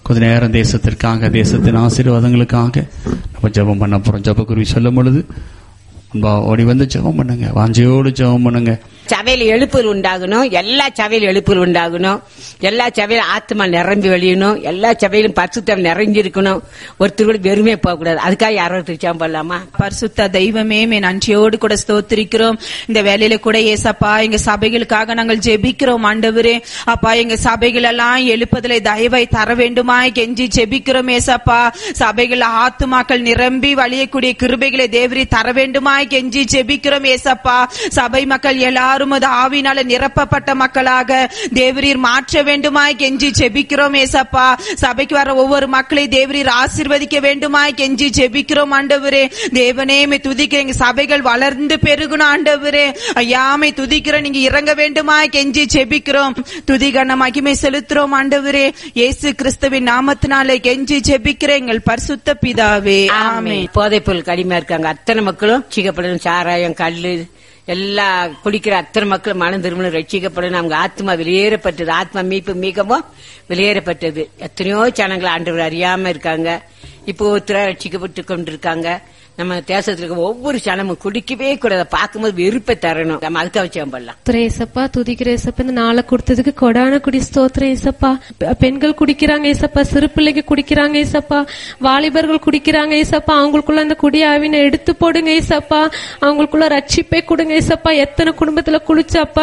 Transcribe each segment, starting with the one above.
கொஞ்ச நேரம் தேசத்திற்காக தேசத்தின் ஆசீர்வாதங்களுக்காக நம்ம ஜெபம் பண்ண போறோம் ஜெபக்குருவி சொல்லும் பொழுது முன்பா ஓடி வந்து ஜெபம் பண்ணுங்க வாஞ்சையோடு ஜெபம் பண்ணுங்க சபையில எழுப்புதல் உண்டாகணும் எல்லா சபையில எழுப்புதல் உண்டாகணும் எல்லா சபையில ஆத்மா நிரம்பி வெளியணும் எல்லா சபையிலும் பரிசுத்தம் நிறைஞ்சிருக்கணும் ஒருத்தர் கூட வெறுமே போகக்கூடாது அதுக்காக யாரோ திருச்சாம் பண்ணலாமா பரிசுத்த தெய்வமே மே நன்றியோடு கூட ஸ்தோத்திரிக்கிறோம் இந்த வேலையில கூட ஏசப்பா எங்க சபைகளுக்காக நாங்கள் ஜெபிக்கிறோம் ஆண்டவரே அப்பா எங்க சபைகள் எல்லாம் எழுப்பதிலே தயவை தர வேண்டுமாய் கெஞ்சி ஜெபிக்கிறோம் ஏசப்பா சபைகள் ஆத்துமாக்கள் நிரம்பி வழியக்கூடிய கிருபைகளை தேவரி தர வேண்டுமாய் கெஞ்சி ஜெபிக்கிறோம் ஏசப்பா சபை மக்கள் எல்லாரும் அது ஆவினால நிரப்பப்பட்ட மக்களாக தேவரீர் மாற்ற வேண்டுமாய் கெஞ்சி ஜெபிக்கிறோம் ஏசப்பா சபைக்கு வர ஒவ்வொரு மக்களை தேவரீர் ஆசீர்வதிக்க வேண்டுமாய் கெஞ்சி ஜெபிக்கிறோம் ஆண்டவரே தேவனே மே துதிக்கிற எங்க சபைகள் வளர்ந்து பெருகணும் ஆண்டவரே ஐயாமை துதிக்கிற நீங்க இறங்க வேண்டுமாய் கெஞ்சி ஜெபிக்கிறோம் துதிகன மகிமை செலுத்துறோம் ஆண்டவரே இயேசு கிறிஸ்துவின் நாமத்தினாலே கெஞ்சி ஜெபிக்கிற எங்கள் பரிசுத்த பிதாவே ஆமென் போதைப் பொருள் கடிமையா இருக்காங்க அத்தனை மக்களும் ரட்சிக்கப்படணும் சாராயம் கல்லு எல்லா குடிக்கிற அத்தனை மக்களும் மனம் திரும்பணும் ரட்சிக்கப்படணும் அவங்க ஆத்மா வெளியேறப்பட்டது ஆத்மா மீட்பு மிகவும் வெளியேறப்பட்டது எத்தனையோ ஜனங்கள் ஆண்டவர் அறியாம இருக்காங்க இப்போ ஒருத்தர ரட்சிக்கப்பட்டு கொண்டிருக்காங்க நம்ம தேசத்துல இருக்க ஒவ்வொரு ஜனமும் குடிக்கவே கூடாது பார்க்கும்போது வெறுப்பை தரணும் நம்ம அதுக்காக வச்சு பண்ணலாம் ஸ்தோத்திரம் ஏசப்பா துதிக்கிற ஏசப்பா இந்த நாளை கொடுத்ததுக்கு கொடான குடி ஸ்தோத்திரம் ஏசப்பா பெ- பெண்கள் குடிக்கிறாங்க ஏசப்பா சிறு பிள்ளைங்க குடிக்கிறாங்க ஏசப்பா வாலிபர்கள் குடிக்கிறாங்க ஏசப்பா அவங்களுக்குள்ள அந்த குடி ஆவினை எடுத்து போடுங்க ஏசப்பா அவங்களுக்குள்ள ரட்சிப்பே கொடுங்க ஏசப்பா எத்தனை குடும்பத்துல குளிச்சப்பா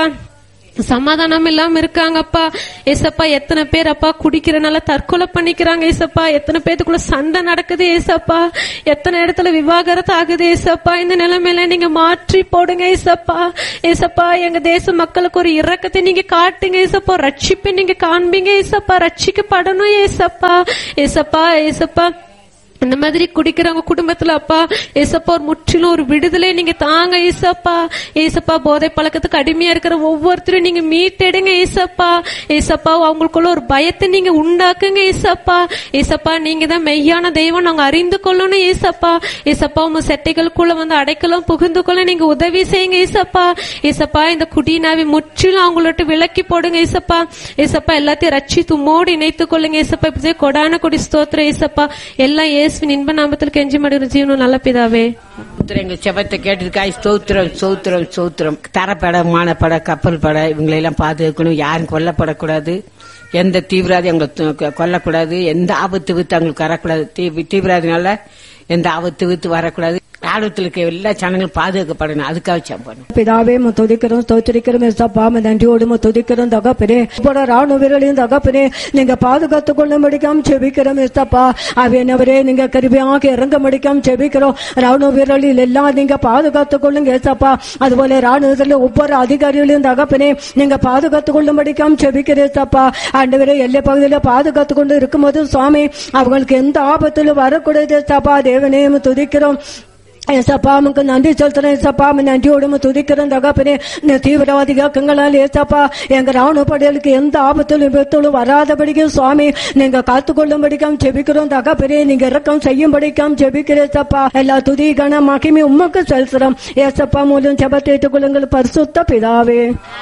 சமாதானம் இல்லாம இருக்காங்கப்பா ஏசப்பா எத்தனை பேர் அப்பா குடிக்கிறனால தற்கொலை பண்ணிக்கிறாங்க ஏசப்பா எத்தனை பேத்துக்குள்ள சண்டை நடக்குது ஏசப்பா எத்தனை இடத்துல விவாகரத்து ஆகுது ஏசப்பா இந்த நிலைமையில நீங்க மாற்றி போடுங்க ஏசப்பா ஏசப்பா எங்க தேச மக்களுக்கு ஒரு இரக்கத்தை நீங்க காட்டுங்க ஏசப்பா ரட்சிப்பை நீங்க காண்பீங்க ஏசப்பா ரட்சிக்கப்படணும் ஏசப்பா ஏசப்பா ஏசப்பா இந்த மாதிரி குடிக்கிறவங்க குடும்பத்துல அப்பா ஏசப்பா ஒரு முற்றிலும் ஒரு விடுதலை நீங்க தாங்க ஏசப்பா ஏசப்பா போதை பழக்கத்துக்கு அடிமையா இருக்கிற ஒவ்வொருத்தரும் நீங்க மீட்டெடுங்க ஏசப்பா ஏசப்பா அவங்களுக்குள்ள ஒரு பயத்தை நீங்க உண்டாக்குங்க ஏசப்பா ஏசப்பா நீங்க தான் மெய்யான தெய்வம் நாங்க அறிந்து கொள்ளணும் ஏசப்பா ஏசப்பா உங்க செட்டைகளுக்குள்ள வந்து அடைக்கலம் புகுந்து கொள்ள நீங்க உதவி செய்யுங்க ஏசப்பா ஏசப்பா இந்த குடிநாவி முற்றிலும் அவங்களோட விலக்கி போடுங்க ஏசப்பா ஏசப்பா எல்லாத்தையும் ரட்சி தும்மோடு இணைத்துக் கொள்ளுங்க ஏசப்பா இப்படி கொடான கொடி ஸ்தோத்திரம் ஏசப்பா எல்லாம் இயேசுவின் இன்ப நாமத்தில் கெஞ்சி மடுகிற ஜீவனும் நல்ல பிதாவே ஸ்தோத்திரம், எங்க செபத்தை கேட்டிருக்காய் ஸ்தோத்திரம் ஸ்தோத்திரம் ஸ்தோத்திரம் தரப்பட மானப்பட கப்பல் பட இவங்களை எல்லாம் பாதுகாக்கணும் யாரும் கொல்லப்படக்கூடாது எந்த தீவிரவாதி அவங்களை து- கொல்லக்கூடாது எந்த ஆபத்து வித்து அவங்களுக்கு வரக்கூடாது தீ- தீவிரவாதினால எந்த ஆபத்து வித்து வரக்கூடாது ராணுவத்தில் இருக்க எல்லா ஜனங்களும் பாதுகாக்கப்படணும் அதுக்காக சம்பணும் பிதாவே மு துதிக்கிறோம் ஸ்தோத்திரிக்கிறோம் ஏசப்பா ம நன்றியோடு மு துதிக்கிறோம் தகப்பனே போட ராணுவ வீரர்களையும் தகப்பனே நீங்க பாதுகாத்து கொள்ள முடிக்காம செபிக்கிறோம் ஏசப்பா அவையனவரே நீங்க கருவியாக இறங்க முடிக்காம செபிக்கிறோம் ராணுவ வீரர்களில் எல்லாம் நீங்க பாதுகாத்து கொள்ளுங்க ஏசப்பா அதுபோல ராணுவத்தில் ஒவ்வொரு அதிகாரிகளையும் தகப்பனே நீங்க பாதுகாத்து கொள்ள முடிக்காம செபிக்கிறேன் ஏசப்பா ஆண்டவரே எல்லை பகுதியில பாதுகாத்து கொண்டு இருக்கும்போது சுவாமி அவங்களுக்கு எந்த ஆபத்திலும் வரக்கூடாது ஏசப்பா தேவனே மு துதிக்கிறோம் ஏசப்பா உமக்கு நன்றி செலுத்துறேன் ஏசப்பா உம்மை நன்றியோடு உம்மை துதிக்கிறேன் தகப்பனே இந்த தீவிரவாதி இயக்கங்களால் ஏசப்பா எங்க ராணுவ படைகளுக்கு எந்த ஆபத்திலும் விபத்திலும் வராதபடிக்கும் சுவாமி நீங்க காத்துக்கொள்ளும்படிக்கும் ஜெபிக்கிறோம் தகப்பனே நீங்க இறக்கம் செய்யும்படிக்கும் ஜெபிக்கிறேன் ஏசப்பா எல்லா துதி கன மகிமை உமக்கு செலுத்துறோம் ஏசப்பா மூலம் ஜெபத்தை ஏற்றுக்கொள்ளுங்கள் பரிசுத்த பிதாவே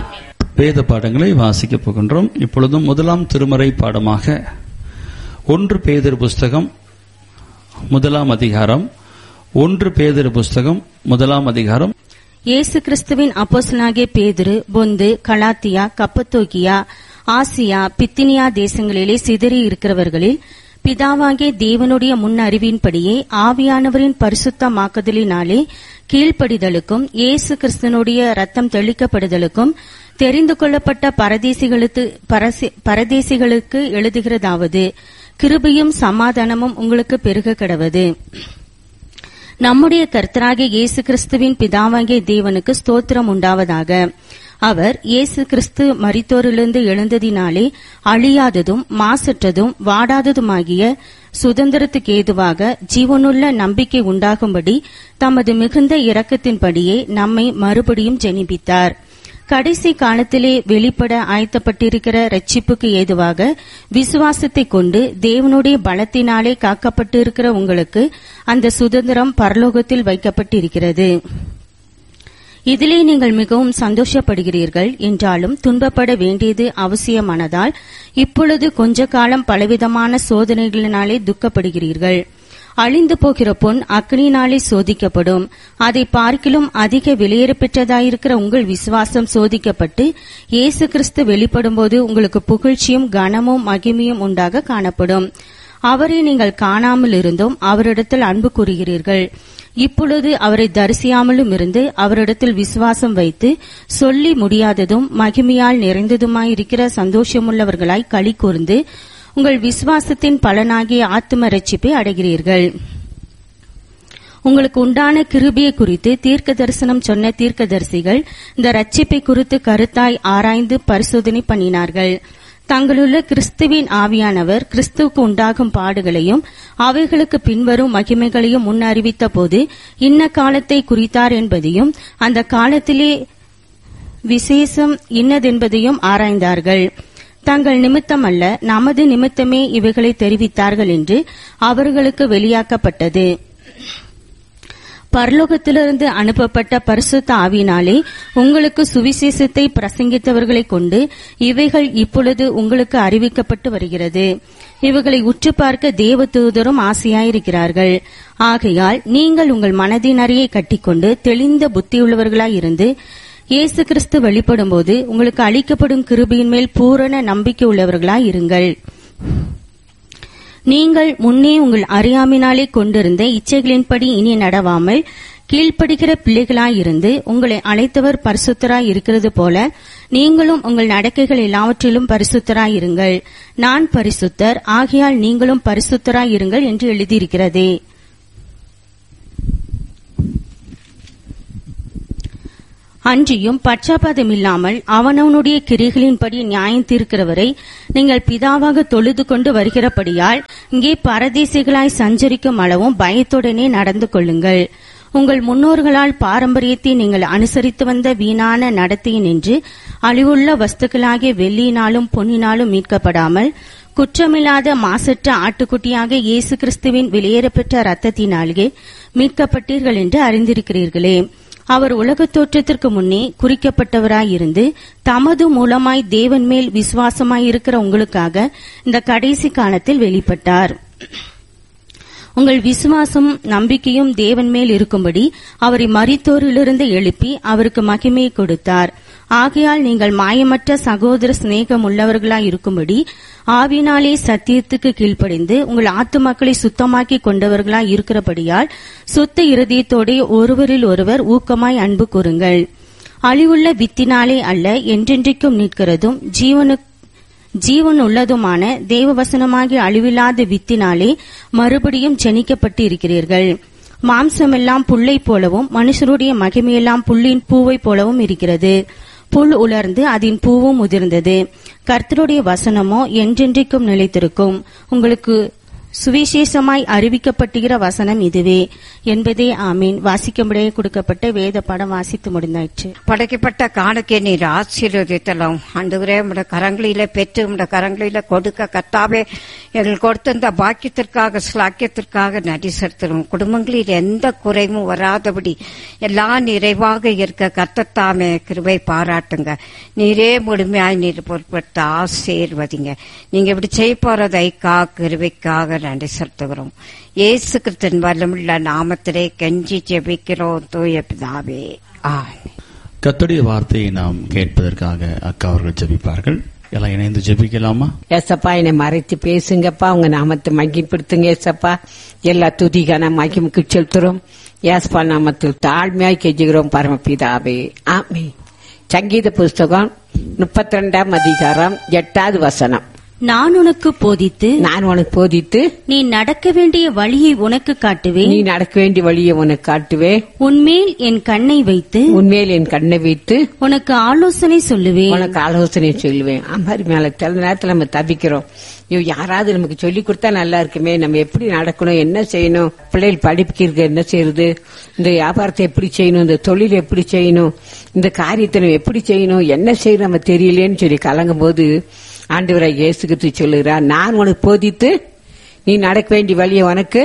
வேத பாடங்களை வாசிக்கப் போகின்றோம் இப்பொழுதும் முதலாம் திருமறை பாடமாக ஒன்று பேதர் புஸ்தகம் முதலாம் அதிகாரம் ஒன்று பேதர் புஸ்தகம் முதலாம் அதிகாரம் இயேசு கிறிஸ்துவின் அப்போஸ்தலனாகிய பேதுரு பொந்து கலாத்தியா கப்பத்தோக்கியா ஆசியா பித்தினியா தேசங்களிலே சிதறி இருக்கிறவர்களில் பிதாவாகிய தேவனுடைய முன் அறிவின்படியே ஆவியானவரின் பரிசுத்தமாக்குதலினாலே கீழ்ப்படிதலுக்கும் இயேசு கிறிஸ்துனுடைய ரத்தம் தெளிக்கப்படுதலுக்கும் தெரிந்து கொள்ளப்பட்ட பரதேசிகளுக்கு பரசி- பரதேசிகளுக்கு எழுதுகிறதாவது கிருபையும் சமாதானமும் உங்களுக்கு பெருக கடவது நம்முடைய கர்த்தராகிய இயேசு கிறிஸ்துவின் பிதாவாகிய தேவனுக்கு ஸ்தோத்திரம் உண்டாவதாக அவர் இயேசு கிறிஸ்து மரித்தோரிலிருந்து எழுந்ததினாலே அழியாததும் மாசற்றதும் வாடாததுமாகிய சுதந்திரத்துக்கு ஏதுவாக ஜீவனுள்ள நம்பிக்கை உண்டாகும்படி தமது மிகுந்த இரக்கத்தின்படியே நம்மை மறுபடியும் ஜெனிபித்தார் கடைசி காலத்திலே வெளிப்பட ஆயத்தப்பட்டிருக்கிற ரட்சிப்புக்கு ஏதுவாக விசுவாசத்தை கொண்டு தேவனுடைய பலத்தினாலே காக்கப்பட்டிருக்கிற உங்களுக்கு அந்த சுதந்திரம் பரலோகத்தில் வைக்கப்பட்டிருக்கிறது இதிலே நீங்கள் மிகவும் சந்தோஷப்படுகிறீர்கள் என்றாலும் துன்பப்பட வேண்டியது அவசியமானதால் இப்பொழுது கொஞ்ச காலம் பலவிதமான சோதனைகளினாலே துக்கப்படுகிறீர்கள் அழிந்து போகிற பொன் அக்னினாலே சோதிக்கப்படும் அதை பார்க்கிலும் அதிக வெளியேற பெற்றதாயிருக்கிற உங்கள் விசுவாசம் சோதிக்கப்பட்டு இயேசு கிறிஸ்து வெளிப்படும்போது உங்களுக்கு புகழ்ச்சியும் கனமும் மகிமையும் உண்டாக காணப்படும் அவரை நீங்கள் காணாமல் இருந்தும் அவரிடத்தில் அன்பு கூறுகிறீர்கள் இப்பொழுது அவரை தரிசியாமலும் இருந்து அவரிடத்தில் விசுவாசம் வைத்து சொல்லி முடியாததும் மகிமையால் நிறைந்ததுமாயிருக்கிற சந்தோஷமுள்ளவர்களாய் களி கூர்ந்து உங்கள் விசுவாசத்தின் பலனாகிய ஆத்தும ரட்சிப்பை அடைகிறீர்கள் உங்களுக்கு உண்டான கிருபியை குறித்து தீர்க்க தரிசனம் சொன்ன தீர்க்கதரிசிகள் இந்த ரட்சிப்பை குறித்து கருத்தாய் ஆராய்ந்து பரிசோதனை பண்ணினார்கள் தங்களுள்ள கிறிஸ்துவின் ஆவியானவர் கிறிஸ்துவுக்கு உண்டாகும் பாடுகளையும் அவைகளுக்கு பின்வரும் மகிமைகளையும் முன்னறிவித்த போது இன்ன காலத்தை குறித்தார் என்பதையும் அந்த காலத்திலே விசேஷம் இன்னதென்பதையும் ஆராய்ந்தார்கள் தங்கள் நிமித்தம் அல்ல நமது நிமித்தமே இவைகளை தெரிவித்தார்கள் என்று அவர்களுக்கு வெளியாக்கப்பட்டது பரலோகத்திலிருந்து அனுப்பப்பட்ட பரிசுத்த ஆவியினாலே உங்களுக்கு சுவிசேஷத்தை பிரசங்கித்தவர்களைக் கொண்டு இவைகள் இப்பொழுது உங்களுக்கு அறிவிக்கப்பட்டு வருகிறது இவைகளை உற்று பார்க்க தேவ தூதரும் ஆசையாயிருக்கிறார்கள் ஆகையால் நீங்கள் உங்கள் மனதின் அறையை கட்டிக்கொண்டு தெளிந்த புத்தியுள்ளவர்களாயிருந்து இயேசு கிறிஸ்து வெளிப்படும்போது உங்களுக்கு அளிக்கப்படும் கிருபையின் மேல் பூரண நம்பிக்கை உள்ளவர்களாய் இருங்கள் நீங்கள் முன்னே உங்கள் அறியாமினாலே கொண்டிருந்த இச்சைகளின்படி இனி நடவாமல் கீழ்ப்படுகிற பிள்ளைகளாயிருந்து உங்களை அழைத்தவர் பரிசுத்தராய் இருக்கிறது போல நீங்களும் உங்கள் நடக்கைகள் எல்லாவற்றிலும் பரிசுத்தராய் இருங்கள் நான் பரிசுத்தர் ஆகையால் நீங்களும் பரிசுத்தராய் இருங்கள் என்று எழுதியிருக்கிறதே அன்றியும் பட்சபாதம் இல்லாமல் அவனவனுடைய கிரிகளின்படி நியாயம் தீர்க்கிறவரை நீங்கள் பிதாவாக தொழுது கொண்டு வருகிறபடியால் இங்கே பரதேசிகளாய் சஞ்சரிக்கும் அளவும் பயத்துடனே நடந்து கொள்ளுங்கள் உங்கள் முன்னோர்களால் பாரம்பரியத்தை நீங்கள் அனுசரித்து வந்த வீணான நடத்தையினின்று அழிவுள்ள வஸ்துக்களாகிய வெள்ளியினாலும் பொன்னினாலும் மீட்கப்படாமல் குற்றமில்லாத மாசற்ற ஆட்டுக்குட்டியாக இயேசு கிறிஸ்துவின் வெளியேறப்பெற்ற ரத்தத்தினாலே மீட்கப்பட்டீர்கள் என்று அறிந்திருக்கிறீர்களே அவர் உலகத் தோற்றத்திற்கு முன்னே குறிக்கப்பட்டவராயிருந்து தமது மூலமாய் தேவன் மேல் விசுவாசமாயிருக்கிற உங்களுக்காக இந்த கடைசி காலத்தில் வெளிப்பட்டார் உங்கள் விசுவாசம் நம்பிக்கையும் தேவன் மேல் இருக்கும்படி அவரை மரித்தோரிலிருந்து எழுப்பி அவருக்கு மகிமையை கொடுத்தார் ஆகையால் நீங்கள் மாயமற்ற சகோதர சிநேகம் உள்ளவர்களாய் இருக்கும்படி ஆவினாலே சத்தியத்துக்கு கீழ்ப்படிந்து உங்கள் ஆத்துமாக்களை சுத்தமாக்கி கொண்டவர்களாய் இருக்கிறபடியால் சுத்த இருதயத்தோடே ஒருவரில் ஒருவர் ஊக்கமாய் அன்பு கூறுங்கள் அழிவுள்ள வித்தினாலே அல்ல என்றென்றைக்கும் நிற்கிறதும் ஜீவனுக்கு ஜீவன் உள்ளதுமான தேவவசனமாகிய அழிவில்லாத வித்தினாலே மறுபடியும் ஜனிக்கப்பட்டு இருக்கிறீர்கள் மாம்சமெல்லாம் புல்லை போலவும் மனுஷருடைய மகிமையெல்லாம் புல்லின் பூவை போலவும் இருக்கிறது புல் உலர்ந்து அதன் பூவும் உதிர்ந்தது கர்த்தருடைய வசனமோ என்றென்றைக்கும் நிலைத்திருக்கும் உங்களுக்கு சுவிசேஷமாய் அறிவிக்கப்பட்டுகிற வசனம் இதுவே என்பதே ஆமீன் வாசிக்கும்படியே கொடுக்கப்பட்ட வேத படம் வாசித்து முடிந்தாயிற்று படைக்கப்பட்ட காணுக்கே நீர் ஆசீர்வதித்தலாம் ஆண்டவரே உடைய கரங்களில பெற்று உடைய கரங்களில கொடுக்க கத்தாவே எங்கள் கொடுத்த இந்த பாக்கியத்திற்காக ஸ்லாக்கியத்திற்காக நன்றி செலுத்துறோம் குடும்பங்களில் எந்த குறைவும் வராதபடி எல்லாம் நிறைவாக இருக்க கத்தத்தாமே கிருபை பாராட்டுங்க நீரே முழுமையாய் நீர் பொருட்படுத்த ஆசீர்வதிங்க நீங்க இப்படி செய்ய போறதை கா கிருபைக்காக நன்றி செலுத்துகிறோம் இயேசு கிறிஸ்தன் வல்லமுள்ள நாமத்திலே கெஞ்சி ஜெபிக்கிறோம் தூய பிதாவே ஆமென் கர்த்தருடைய வார்த்தையை நாம் கேட்பதற்காக அக்கா அவர்கள் ஜெபிப்பார்கள் எல்லாம் இணைந்து ஜெபிக்கலாமா ஏசப்பா என்னை மறைத்து பேசுங்கப்பா உங்க நாமத்தை மகிப்படுத்துங்க ஏசப்பா எல்லா துதிகான மகிமுக்கு செலுத்துறோம் ஏசப்பா நாமத்தில் தாழ்மையாய் கெஞ்சுகிறோம் பரமபிதாவே ஆமே சங்கீத புஸ்தகம் முப்பத்தி ரெண்டாம் அதிகாரம் எட்டாவது வசனம் நான் உனக்கு போதித்து நான் உனக்கு போதித்து நீ நடக்க வேண்டிய வழியை உனக்கு காட்டுவேன் நீ நடக்க வேண்டிய வழியை உனக்கு காட்டுவேன் உன்மேல் என் கண்ணை வைத்து உன்மேல் என் கண்ணை வைத்து உனக்கு ஆலோசனை சொல்லுவேன் உனக்கு ஆலோசனை சொல்லுவேன் மாதிரி மேல சில நேரத்துல நம்ம தவிக்கிறோம் ஐயோ யாராவது நமக்கு சொல்லி கொடுத்தா நல்லா இருக்குமே நம்ம எப்படி நடக்கணும் என்ன செய்யணும் பிள்ளைகள் படிப்புக்கு என்ன செய்யறது இந்த வியாபாரத்தை எப்படி செய்யணும் இந்த தொழில் எப்படி செய்யணும் இந்த காரியத்தை நம்ம எப்படி செய்யணும் என்ன செய்யணும் நம்ம தெரியலேன்னு சொல்லி கலங்கும் போது ஆண்டவரை இயேசுகிட்டு சொல்லுகிறார் நான் உனக்கு போதித்து நீ நடக்க வேண்டிய வழியை உனக்கு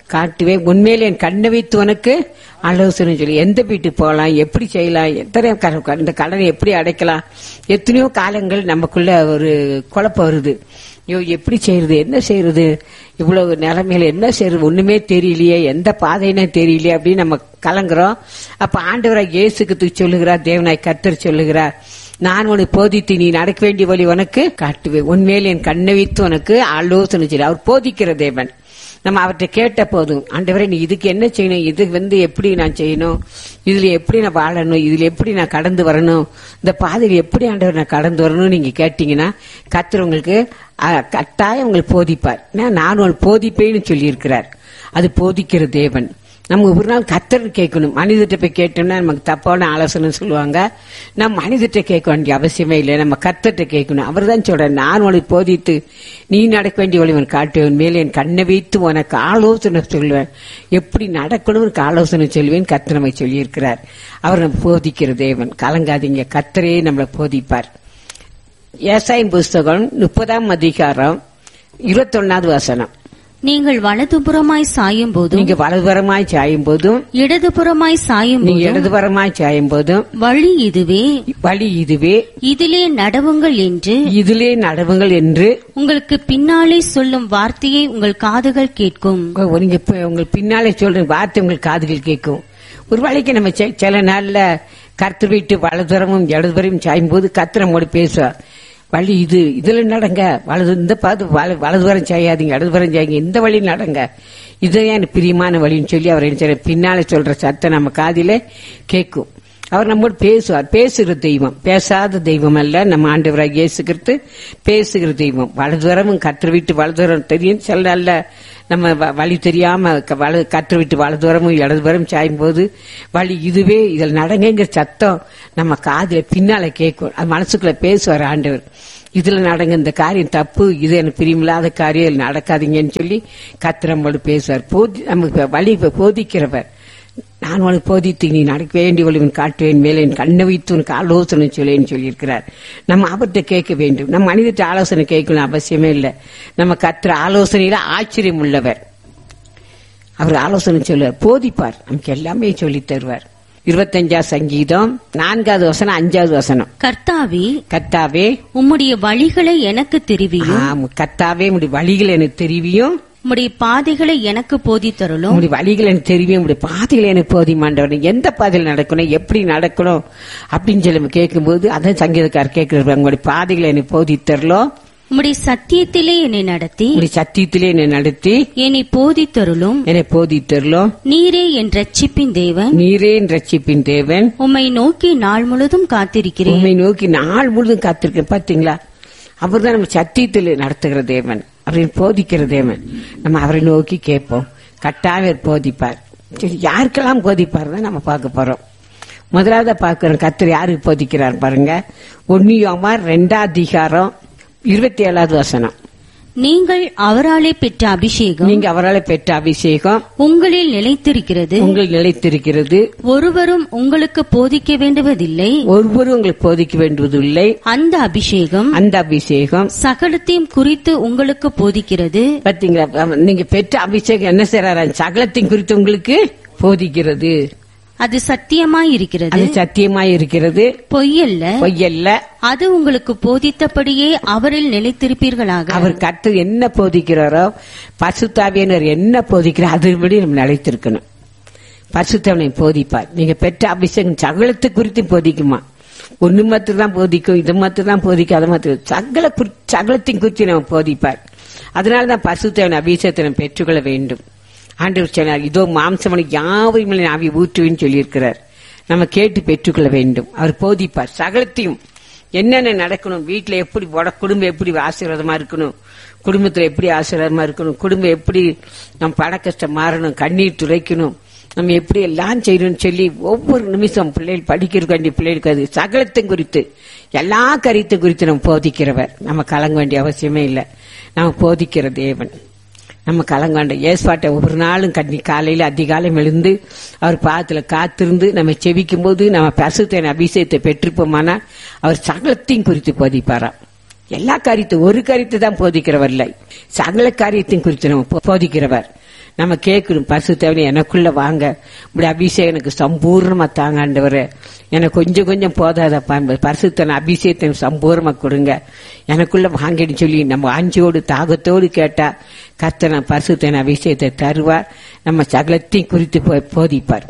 காட்டுவேன் உண்மையில என் கண்ணை வைத்து உனக்கு ஆலோசனை சொல்லி எந்த வீட்டுக்கு போகலாம் எப்படி செய்யலாம் எத்தனை க- இந்த கடனை எப்படி அடைக்கலாம் எத்தனையோ காலங்கள் நமக்குள்ள ஒரு குழப்பம் வருது ஐயோ எப்படி செய்யறது என்ன செய்யறது இவ்வளவு நிலைமையில என்ன செய்யறது ஒண்ணுமே தெரியலையே எந்த பாதைனே தெரியலையே அப்படின்னு நம்ம கலங்குறோம் அப்ப ஆண்டவராய் இயேசுக்கு சொல்லுகிறார் தேவனாய் கத்தர் சொல்லுகிறார் நான் உனக்கு போதித்து நீ நடக்க வேண்டிய வழி உனக்கு காட்டுவேன் உண்மையில் என் கண்ணை வைத்து உனக்கு ஆலோசனை செய்ய அவர் போதிக்கிற தேவன் நம்ம அவர்கிட்ட கேட்ட போதும் ஆண்டவரே நீ இதுக்கு என்ன செய்யணும் இது வந்து எப்படி நான் செய்யணும் இதுல எப்படி நான் வாழணும் இதுல எப்படி நான் கடந்து வரணும் இந்த பாதையில் எப்படி ஆண்டவர் நான் கடந்து வரணும்னு நீங்க கேட்டீங்கன்னா கர்த்தர் உங்களுக்கு அஹ், கட்டாயம் உங்களுக்கு போதிப்பார் ஏன்னா நான் உங்களுக்கு போதிப்பேன்னு சொல்லியிருக்கிறார் அது போதிக்கிற தேவன் நம்ம ஒரு நாள் கத்தர் கேட்கணும் மனிதர்கிட்ட போய் கேட்டோம்னா நமக்கு தப்பான ஆலோசனை சொல்லுவாங்க நம்ம மனிதர்கிட்ட கேட்க வேண்டிய அவசியமே இல்லை நம்ம கத்தர்கிட்ட கேட்கணும் அவர் தான் சொல்றார் நான் உனக்கு போதித்து நீ நடக்க வேண்டிய வழி உனக்கு காட்டுவேன் மேலே என் கண்ணை வைத்து உனக்கு ஆலோசனை சொல்லுவேன் எப்படி நடக்கணும் உனக்கு ஆலோசனை சொல்லுவேன் கத்தர் நம்மை சொல்லியிருக்கிறார் அவர் நம்ம போதிக்கிற தேவன் கலங்காதீங்க கத்தரே நம்மளை போதிப்பார் ஏசாயின் புஸ்தகம் முப்பதாம் அதிகாரம் இருபத்தொன்னாவது வசனம் நீங்கள் வலதுபுறமாய் சாயும் போதும் நீங்க வலதுபுறமாய் சாயும் போதும் இடதுபுறமாய் சாயும் நீங்க போதும் இடதுபுறமாய் சாயும் போதும் வழி இதுவே வழி இதுவே இதிலே நடவுங்கள் என்று இதிலே நடவுங்கள் என்று உங்களுக்கு பின்னாலே சொல்லும் வார்த்தையை உங்கள் காதுகள் கேட்கும் உங்க- நீங்க இப்ப உங்களுக்கு பின்னாலே சொல்ற வார்த்தை உங்களுக்கு காதுகள் கேட்கும் ஒரு வேளைக்கு நம்ம செ- சில நாள்ல கருத்து வீட்டு வலதுபுறமும் இடதுபுறம் சாயும் போது கத்திரமோடு பேசுவார் வழி இது இதுல நடங்க வலது இந்த பார்த்து வல- வலதுபுறம் செய்யாதீங்க இடதுபுறம் செய்யுங்க இந்த வழி நடங்க இதுதான் எனக்கு பிரியமான வழின்னு சொல்லி அவர் என்ன செய்றார்? பின்னாலே சொல்ற சத்தம் நம்ம காதிலே கேட்கும் அவர் நம்மோடு பேசுவார் பேசுகிற தெய்வம் பேசாத தெய்வம் அல்ல நம்ம ஆண்டவராக இயேசு கிறிஸ்து பேசுகிற தெய்வம் வலதுவரமும் கற்று விட்டு வலதுவரம் தெரியும் சில நாள்ல நம்ம வ- வழி தெரியாம க- வலது கற்று விட்டு வலதுவரமும் இடதுவரம் சாயும் போது வழி இதுவே இதில் நடங்குங்கிற சத்தம் நம்ம காதுல பின்னால கேட்கும் அது மனசுக்குள்ள பேசுவார் ஆண்டவர் இதுல நடங்க இந்த காரியம் தப்பு இது எனக்கு பிரியமில்லாத காரியம் இதுல நடக்காதீங்கன்னு சொல்லி கத்திரம்போடு பேசுவார் போதி நமக்கு வழி போதிக்கிறவர் நான் உனக்கு போதித்து நீ நடக்க வேண்டிய வழிவன் காட்டுவேன் மேலே என் கண்ணை வைத்து உனக்கு ஆலோசனை சொல்லேன்னு சொல்லியிருக்கிறார் நம்ம அவர்கிட்ட கேட்க வேண்டும் நம்ம மனிதர்கிட்ட ஆலோசனை கேட்கணும் அவசியமே இல்லை நம்ம கத்துற ஆலோசனையில ஆச்சரியம் உள்ளவர் அவர் ஆலோசனை சொல்லுவார் போதிப்பார் நமக்கு எல்லாமே சொல்லித் தருவார் இருபத்தஞ்சாவது சங்கீதம் நான்காவது வசனம் அஞ்சாவது வசனம் கர்த்தாவே கத்தாவே உம்முடைய வழிகளை எனக்கு தெரிவியும் ஆம், கத்தாவே உடைய வழிகள் எனக்கு தெரிவியும் உம்முடைய பாதைகளை எனக்கு போதித்தருளும் உங்களுடைய வழிகள் எனக்கு தெரியும் உங்களுடைய பாதைகள் எனக்கு போதியமாண்டவர் எந்த பாதையில் நடக்கணும் எப்படி நடக்கணும் அப்படின்னு சொல்லி நம்ம கேட்கும்போது அதான் சங்கீதக்காரர் கேட்கிறார் உங்களுடைய பாதைகளை எனக்கு போதித்தரலும் உம்முடைய சத்தியத்திலே என்னை நடத்தி உங்களுடைய சத்தியத்திலே என்னை நடத்தி என்னை போதித்தருளும் என்னை போதித்தரலும் நீரே என் ரட்சிப்பின் தேவன் நீரே என் ரட்சிப்பின் தேவன் உம்மை நோக்கி நாள் முழுதும் காத்திருக்கிறேன் உண்மை நோக்கி நாள் முழுதும் காத்திருக்கேன் பாத்தீங்களா அவர் தான் நம்ம சத்தியத்தில் நடத்துகிற தேவன் அவரை போதிக்கிற தேவன் நம்ம அவரை நோக்கி கேட்போம் கட்டாயம் அவர் போதிப்பார் சரி யாருக்கெல்லாம் போதிப்பார் தான் நம்ம பார்க்க போறோம் முதலாவது பார்க்கிறோம் கத்தர் யாருக்கு போதிக்கிறார் பாருங்க ஒன்னியோமா ரெண்டாம் அதிகாரம் இருபத்தி ஏழாவது வசனம் நீங்கள் அவராலே பெற்ற அபிஷேகம் நீங்க அவரால் பெற்ற அபிஷேகம் உங்களில் நிலைத்திருக்கிறது உங்கள் நிலைத்திருக்கிறது ஒருவரும் உங்களுக்கு போதிக்க வேண்டுவதில்லை ஒருவரும் உங்களுக்கு போதிக்க வேண்டுவதில்லை அந்த அபிஷேகம் அந்த அபிஷேகம் சகலத்தையும் குறித்து உங்களுக்கு போதிக்கிறது பாத்தீங்களா அவ- நீங்க பெற்ற அபிஷேகம் என்ன செய்யறாரு சகலத்தின் குறித்து உங்களுக்கு போதிக்கிறது அது சத்தியமாய் இருக்கிறது அது சத்தியமாய் இருக்கிறது பொய்யல்ல பொய்யல்ல அது உங்களுக்கு போதித்தபடியே அவரில் நிலைத்திருப்பீர்களாக அவர் கத்து என்ன போதிக்கிறாரோ பசுத்தாவியனர் என்ன போதிக்கிறார் அதுபடி நம்ம நிலைத்திருக்கணும் பசுத்தவனை போதிப்பார் நீங்க பெற்ற அபிஷேகம் சகலத்து குறித்து போதிக்குமா ஒண்ணு மாத்திரம் தான் போதிக்கும் இது மாத்திரம் தான் போதிக்கும் அதை மாத்திரம் சகல குறி- சகலத்தின் குறித்து நம்ம போதிப்பார் அதனாலதான் பசுத்தவன் அபிஷேகத்தை நம்ம பெற்றுக்கொள்ள வேண்டும் ஆண்டவர் சொன்னார் இதோ மாம்சமனுக்கு யாவரையும் மேல் ஆவி ஊற்றுவேன்னு சொல்லியிருக்கிறார் நம்ம கேட்டு பெற்றுக்கொள்ள வேண்டும் அவர் போதிப்பார் சகலத்தையும் என்னென்ன நடக்கணும் வீட்டுல எப்படி போட குடும்பம் எப்படி ஆசீர்வாதமா இருக்கணும் குடும்பத்துல எப்படி ஆசீர்வாதமா இருக்கணும் குடும்பம் எப்படி நம்ம பண கஷ்டம் மாறணும் கண்ணீர் துடைக்கணும் நம்ம எப்படி எல்லாம் செய்யணும்னு சொல்லி ஒவ்வொரு நிமிஷம் பிள்ளைகள் படிக்கிறதுக்கு வேண்டிய பிள்ளைகளுக்கு அது சகலத்தையும் குறித்து எல்லா கருத்தையும் குறித்து நம்ம போதிக்கிறவர் நம்ம கலங்க வேண்டிய அவசியமே இல்லை நம்ம போதிக்கிற தேவன் நம்ம கலங்காண்ட ஏஸ்பாட்டை ஒவ்வொரு நாளும் கண்ணி காலையில அதிகாலம் எழுந்து அவர் பாதத்துல காத்திருந்து நம்ம செவிக்கும் போது நம்ம பசுத்தன் அபிஷேகத்தை பெற்றிருப்போமானா அவர் சகலத்தையும் குறித்து போதிப்பாராம் எல்லா காரியத்தையும் ஒரு காரியத்தை தான் போதிக்கிறவர் இல்லை சகல காரியத்தையும் குறித்து நம்ம போ- போதிக்கிறவர் நம்ம கேட்கணும் பரிசுத்தவனே எனக்குள்ள வாங்க இப்படி அபிஷேகம் எனக்கு சம்பூர்ணமா தாங்க ஆண்டவரே எனக்கு கொஞ்சம் கொஞ்சம் போதாதப்பா பரிசுத்தன அபிஷேகத்தை சம்பூர்ணமா கொடுங்க எனக்குள்ள வாங்கின்னு சொல்லி நம்ம ஆஞ்சியோடு தாகத்தோடு கேட்டா கர்த்தன பரிசுத்தன அபிஷேகத்தை தருவார் நம்ம சகலத்தையும் குறித்து போ- போதிப்பார்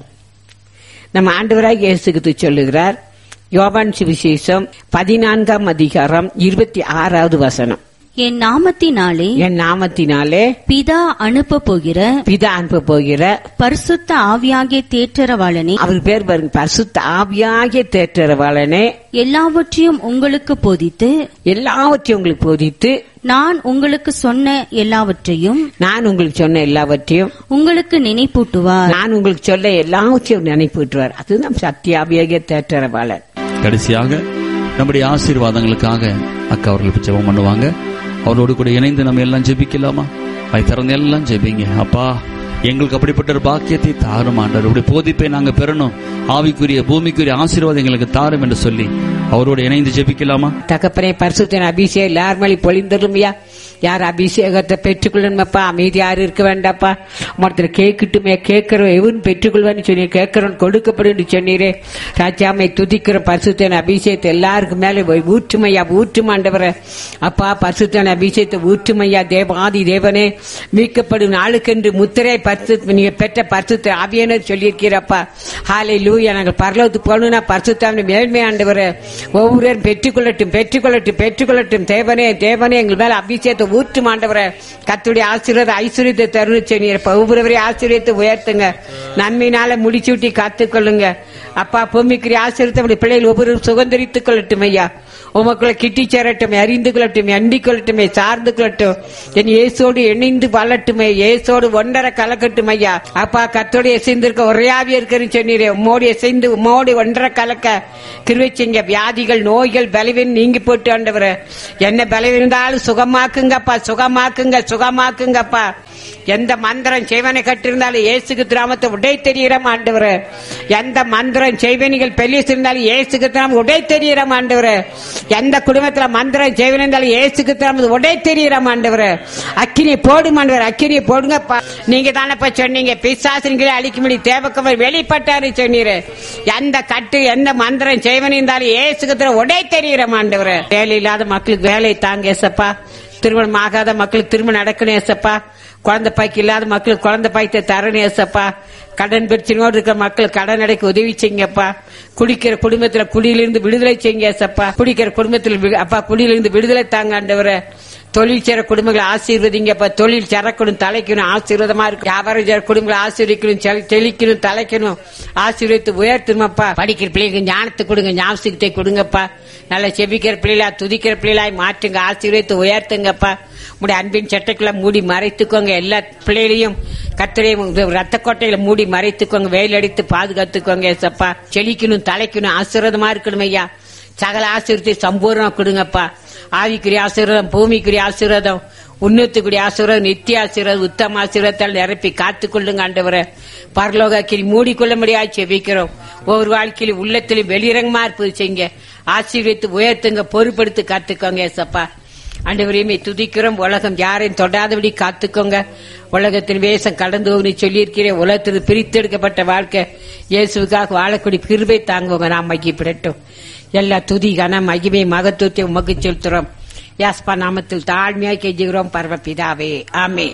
நம்ம ஆண்டவராக இயேசுக்கு சொல்லுகிறார் யோவான் சுவிசேஷம் பதினான்காம் அதிகாரம் இருபத்தி ஆறாவது வசனம் என் நாமத்தினாலே என் நாமத்தினாலே பிதா அனுப்ப போகிற பிதா அனுப்ப போகிற பரிசுத்த ஆவியாகிய தேற்றரவாளனே அவர் பேர் பாருங்க பரிசுத்த ஆவியாகிய தேற்றரவாளனே எல்லாவற்றையும் உங்களுக்கு போதித்து எல்லாவற்றையும் உங்களுக்கு போதித்து நான் உங்களுக்கு சொன்ன எல்லாவற்றையும் நான் உங்களுக்கு சொன்ன எல்லாவற்றையும் உங்களுக்கு நினைப்பூட்டுவார் நான் உங்களுக்கு சொல்ல எல்லாவற்றையும் நினைப்பூட்டுவார் அதுதான் சத்திய ஆவியாகிய தேற்றரவாளன் கடைசியாக நம்முடைய ஆசீர்வாதங்களுக்காக அக்கா அவர்களுக்கு ஜெபம் பண்ணுவாங்க அவரோடு கூட இணைந்து நம்ம எல்லாம் ஜெபிக்கலாமா அதை திறந்து எல்லாம் ஜெபிங்க அப்பா எங்களுக்கு அப்படிப்பட்ட ஒரு பாக்கியத்தை தாரும் ஆண்டவர் இப்படி போதிப்பை நாங்க பெறணும் ஆவிக்குரிய பூமிக்குரிய ஆசீர்வாதம் எங்களுக்கு தாரும் என்று சொல்லி அவரோடு இணைந்து ஜெபிக்கலாமா தகப்பனே பரிசுத்தன் அபிஷேகம் எல்லார் மேலே பொழிந்தருமையா யார் அபிஷேகத்தை பெற்றுக்கொள்ளணுமப்பா அமைதி யாரும் இருக்க வேண்டாப்பா ஒருத்தர் கேட்கட்டுமே கேட்கிறோம் எவன் பெற்றுக்கொள்வான்னு சொன்னீர் கேட்கிறோம் கொடுக்கப்படும் சொன்னீரே ராஜாமை துதிக்கிற பரிசுத்தன் அபிஷேகத்தை எல்லாருக்கும் மேலே ஊற்றுமையா ஊற்றுமாண்டவர அப்பா பரிசுத்தன் அபிஷேகத்தை ஊற்றுமையா தேவாதி தேவனே மீட்கப்படும் நாளுக்கென்று முத்திரை பரிசு நீங்க பெற்ற பரிசுத்த ஆவியனர் சொல்லியிருக்கிறப்பா ஹாலை லூயா நாங்கள் பரலோகத்துக்கு போகணும்னா பரிசுத்தாவின் மேன்மை ஆண்டவர ஒவ்வொருவரும் பெற்றுக்கொள்ளட்டும் பெற்றுக்கொள்ளட்டும் பெற்றுக்கொள்ளட்டும் தேவனே தேவனே எங்கள் மேல அபிஷேகத்தை ஊற்றும் ஆண்டவர கத்துடைய ஆசீர்வாத ஐஸ்வர்யத்தை தருணம் சொன்னீர் ஒவ்வொருவரையும் ஆசீர்வத்தை உயர்த்துங்க நன்மையினால முடிச்சு விட்டி காத்துக்கொள்ளுங்க அப்பா பூமிக்குரிய ஆசீர்வத்தை அப்படி பிள்ளைகள் ஒவ்வொரு சுதந்திரித்துக் கொள்ளட்டும் ஐயா உமக்குள்ள கிட்டி சேரட்டும் அறிந்து கொள்ளட்டும் அண்டிக் கொள்ளட்டுமே சார்ந்து கொள்ளட்டும் என் இயேசோடு இணைந்து வாழட்டுமே இயேசோடு ஒன்றரை கலக்கட்டும் ஐயா அப்பா கத்தோடு இசைந்திருக்க ஒரேயாவே இருக்கிறன்னு சொன்னீரே உம்மோடு இசைந்து உம்மோடு ஒன்றரை கலக்க கிருவிச்சிங்க வியாதிகள் நோய்கள் பலவீனம் நீங்கி போட்டு ஆண்டவர என்ன பலவீனம் இருந்தாலும் சுகமாக்குங்கப்பா சுகமாக்குங்க சுகமாக்குங்கப்பா எந்த மந்திரம் செய்வனை கட்டிருந்தாலும் இயேசுக்கு திராமத்தை உடை தெரியிறம் ஆண்டவர் எந்த மந்திரம் செய்வனிகள் பெல்லிசிருந்தாலும் இயேசுக்கு திராம உடை தெரியிறம் ஆண்டவர் எந்த குடும்பத்துல மந்திரம் செய்வன இருந்தாலும் இயேசுக்கு திராம உடை தெரியிறம் ஆண்டவர் அக்கினி போடும் ஆண்டவர் அக்கினி போடுங்கப்பா நீங்க தானப்பா சொன்னீங்க பிசாசின்களை அழிக்கும்படி தேவக்கவர் வெளிப்பட்டாரு சொன்னீரு எந்த கட்டு எந்த மந்திரம் செய்வன இருந்தாலும் இயேசுக்கு திராம உடை தெரியிறம் ஆண்டவர் வேலை இல்லாத மக்களுக்கு வேலை தாங்க ஏசப்பா திருமணம் ஆகாத மக்களுக்கு திருமணம் நடக்கணும் ஏசப்பா குழந்தை பாய்க்கு இல்லாத மக்களுக்கு குழந்தை பாய்த்தை தரணும் ஏசப்பா கடன் பிரச்சனையோடு இருக்கிற மக்கள் கடன் அடைக்க உதவி செய்யுங்கப்பா குடிக்கிற குடும்பத்துல குடியிலிருந்து விடுதலை செய்யுங்க ஏசப்பா குடிக்கிற குடும்பத்தில் வி- அப்பா குடியிலிருந்து விடுதலை தாங்க ஆண்டவரே தொழில் சேர குடும்பங்களை ஆசீர்வதிங்கப்பா தொழில் சரக்கணும் தலைக்கணும் ஆசீர்வாதமா இருக்கும் வியாபாரம் சேர குடும்பங்களை ஆசீர்வதிக்கணும் செல்- செழிக்கணும் தலைக்கணும் ஆசீர்வதித்து உயர்த்தணுமப்பா படிக்கிற பிள்ளைங்களுக்கு ஞானத்தை கொடுங்க ஞாபகத்தை கொடுங்கப்பா நல்லா செபிக்கிற பிள்ளைகளா துதிக்கிற பிள்ளைகளாய் மாற்றுங்க ஆசீர்வதித்து உயர்த்துங்கப்பா உடைய அன்பின் சட்டைக்குள்ள மூடி மறைத்துக்கோங்க எல்லா பிள்ளைகளையும் கத்திரையும் ரத்த கோட்டையில மூடி மறைத்துக்கோங்க வெயில் அடித்து பாதுகாத்துக்கோங்க ஏசப்பா செழிக்கணும் தலைக்கணும் ஆசீர்வாதமா இருக்கணும் ஐயா சகல ஆசீர்வத்தை சம்பூர்ணம் கொடுங்கப்பா ஆவிக்குரிய ஆசீர்வாதம் பூமிக்குரிய ஆசீர்வாதம் உன்னத்துக்குரிய ஆசீர்வாதம் நித்திய ஆசீர்வாதம் உத்தம ஆசீர்வாதத்தால் நிரப்பி காத்துக்கொள்ளுங்க ஆண்டவரை பரலோகத்தில் மூடிக்கொள்ள முடியாது செபிக்கிறோம் ஒவ்வொரு வாழ்க்கையிலும் உள்ளத்திலும் வெளிரங்கமா இருப்பது செய்யுங்க ஆசீர்வித்து உயர்த்துங்க பொறுப்படுத்தி காத்துக்கோங்க ஏசப்பா ஆண்டவரையுமே துதிக்கிறோம் உலகம் யாரையும் தொடாதபடி காத்துக்கோங்க உலகத்தின் வேஷம் கடந்து போகுன்னு சொல்லியிருக்கிறேன் உலகத்தில் பிரித்தெடுக்கப்பட்ட வாழ்க்கை இயேசுவுக்காக வாழக்கூடிய கிருபை தாங்குவோங்க நாம் மகிப்பிடட்டும் எல்லா துதி கன மகிமை மகத்துவத்தை உமக்கு செலுத்துறோம் யாஸ்பா நாமத்தில் தாழ்மையாய் கெஞ்சுகிறோம் பரமபிதாவே ஆமே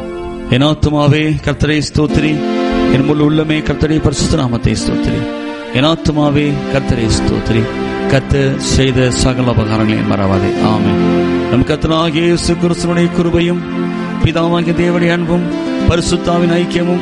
என் ஆத்துமாவே கர்த்தரை ஸ்தோத்திரி என் முழு உள்ளமே கர்த்தரை பரிசுத்த நாமத்தை ஸ்தோத்திரி என் ஆத்துமாவே கர்த்தரை ஸ்தோத்திரி கத்த செய்த சகல உபகாரங்களையும் மறவாதே ஆமென் நம் கத்தனாகிய இயேசு கிறிஸ்துவனுடைய கிருபையும் பிதாவாகிய தேவனுடைய அன்பும் பரிசுத்தாவின் ஐக்கியமும்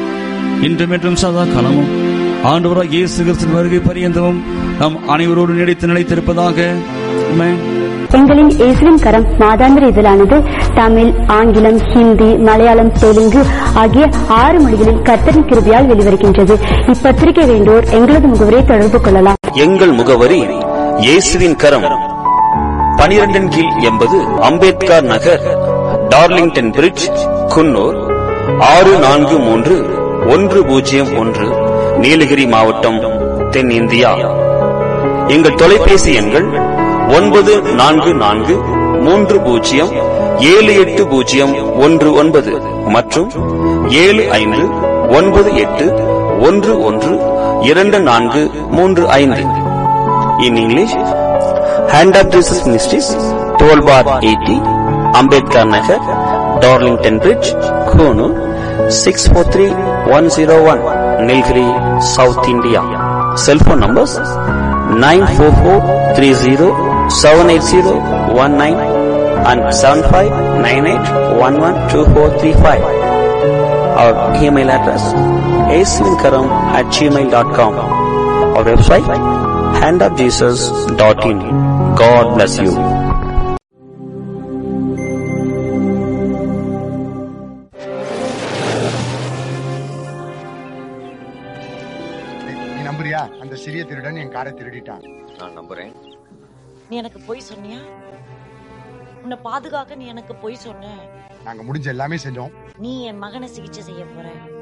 இன்றும் என்றும் சதா காலமும் ஆண்டவராக இயேசு கிறிஸ்துவின் வருகை பரியந்தமும் நம் அனைவரோடு நினைத்து நிலைத்திருப்பதாக ஆமென் எங்களின் இயேசுவின் கரம் மாதாந்திர இதழானது தமிழ் ஆங்கிலம் ஹிந்தி மலையாளம் தெலுங்கு ஆகிய ஆறு மொழிகளில் கர்த்தரின் கிருபியால் வெளிவருகின்றது இப்பத்திரிகை வேண்டோர் எங்களது முகவரை தொடர்பு கொள்ளலாம் எங்கள் முகவரி இயேசுவின் கரம் பனிரெண்டின் கீழ் எண்பது அம்பேத்கர் நகர் டார்லிங்டன் பிரிட்ஜ் குன்னூர் ஆறு நான்கு மூன்று ஒன்று பூஜ்ஜியம் ஒன்று நீலகிரி மாவட்டம் தென்னிந்தியா எங்கள் தொலைபேசி எண்கள் ஒன்பது நான்கு நான்கு மூன்று பூஜ்ஜியம் ஏழு எட்டு பூஜ்ஜியம் ஒன்று ஒன்பது மற்றும் ஏழு ஐந்து ஒன்பது எட்டு ஒன்று ஒன்று இரண்டு நான்கு மூன்று ஐந்து in English hand of Jesus ministries twelve bar eighty Ambedkar Nagar Darlington bridge Coonoor six four three one zero one Nilgiri south India cell phone numbers nine four four three zero seven eight zero one nine and seven five nine eight one one two four three five our email address ஏசுவின்கரம் at Gmail dot com our website handofjesus.in. God bless you. நீ நம்புறியா அந்த சிறிய திருடன் என் காரை திருடிட்டான் நான் நம்புறேன் நீ எனக்கு பொய் சொன்னியா உன்னை பாதுகாக்க நீ எனக்கு பொய் சொன்ன நாங்க முடிஞ்ச எல்லாமே செஞ்சோம் நீ என் மகனை சிகிச்சை செய்ய போற